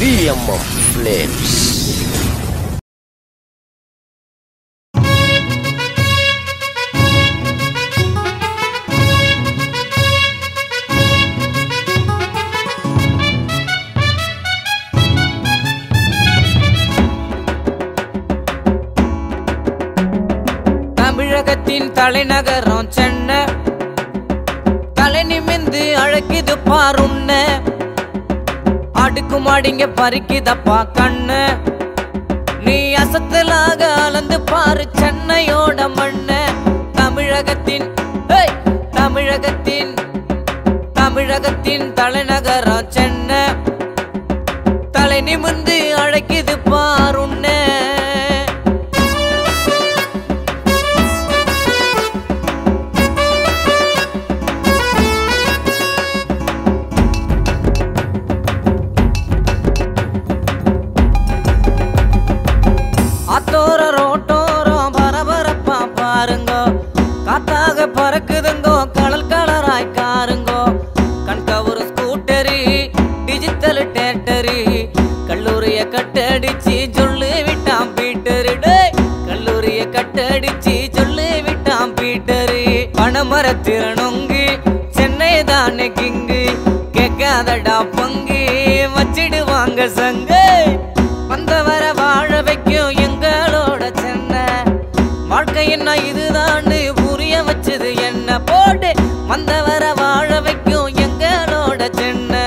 VMM Flames. தமிழகத்தின் தலைநகரம் சென்னை தலை நிமிந்து அழைக்குது பாருன்ன அடுக்குமாடிங்க பறிக்குதப்பா கண்ணு நீ அசத்தலாக அளந்து பாரு சென்னையோட மண்ண தமிழகத்தின் ஏய், தமிழகத்தின் தமிழகத்தின் தலைநகரம் சென்னை தலை நிமிந்து அழைக்குது பாருன்ன அத்தோர ரோட்டோரம் பரபரப்பா பாருங்கோ காத்தாக பறக்குதுங்கோ கலல் கலராய் காருங்கோ கண்கவரு ஸ்கூட்டரி டிஜிட்டல் டேட்டரி கல்லூரிய கட்டடிச்சு சொல்லு விட்டான் பீட்டரு டேய் கல்லூரிய கட்டடிச்சு சொல்லு விட்டான் பீட்டரு பணமரத்திறனொங்கு சென்னை தானே கிங்கு கேட்காதடா பங்கு வச்சிடுவாங்க சங்கு வந்தவர வாழ வைக்கும் எங்களோட சென்னை வாழ்க்கை என்ன இதுதான்னு புரிய வச்சது என்ன போட்டு வந்தவர வாழ வைக்கும் எங்களோட சென்னை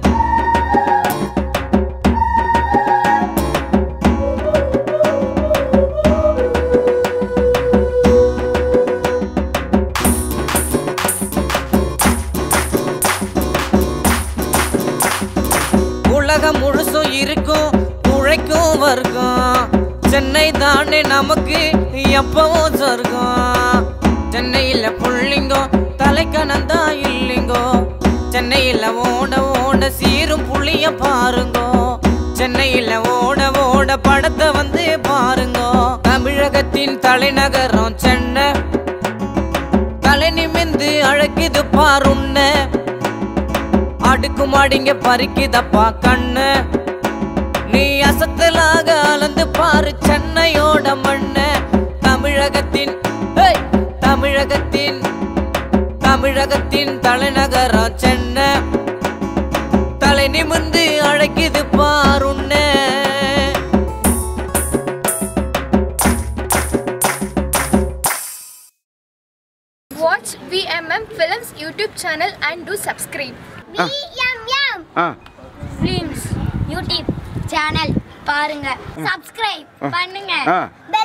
உலகம் முழுசும் இருக்கும் உழைக்கும் வர்க்கம் சென்னை தானே நமக்கு எப்பவும் சொர்க்கம் சென்னையில புள்ளிங்கோ தலைக்கணந்தா இல்லைங்கோ சென்னையில ஓட ஓட சீரும் புள்ளிய பாருங்கோ சென்னையில ஓட ஓட படத்தை வந்து பாருங்கோ தமிழகத்தின் தலைநகரம் சென்னை தலை நிமிந்து அழைக்குது பாருன்ன அடுக்குமாடிங்க பறிக்குதப்பா கண்ணு நீ அசத்தலாக அளந்து பாரு சென்னையோட மண்ண தமிழகத்தின் ஏய், தமிழகத்தின் தமிழகத்தின் தலைநகரம் சென்னை தலை நிமிர்ந்து அழைக்குது பாருன்ன Watch VMM Films YouTube channel and do subscribe. VMM uh Films. YouTube channel பாருங்க சப்ஸ்கிரைப் பண்ணுங்க ஆ. பெல்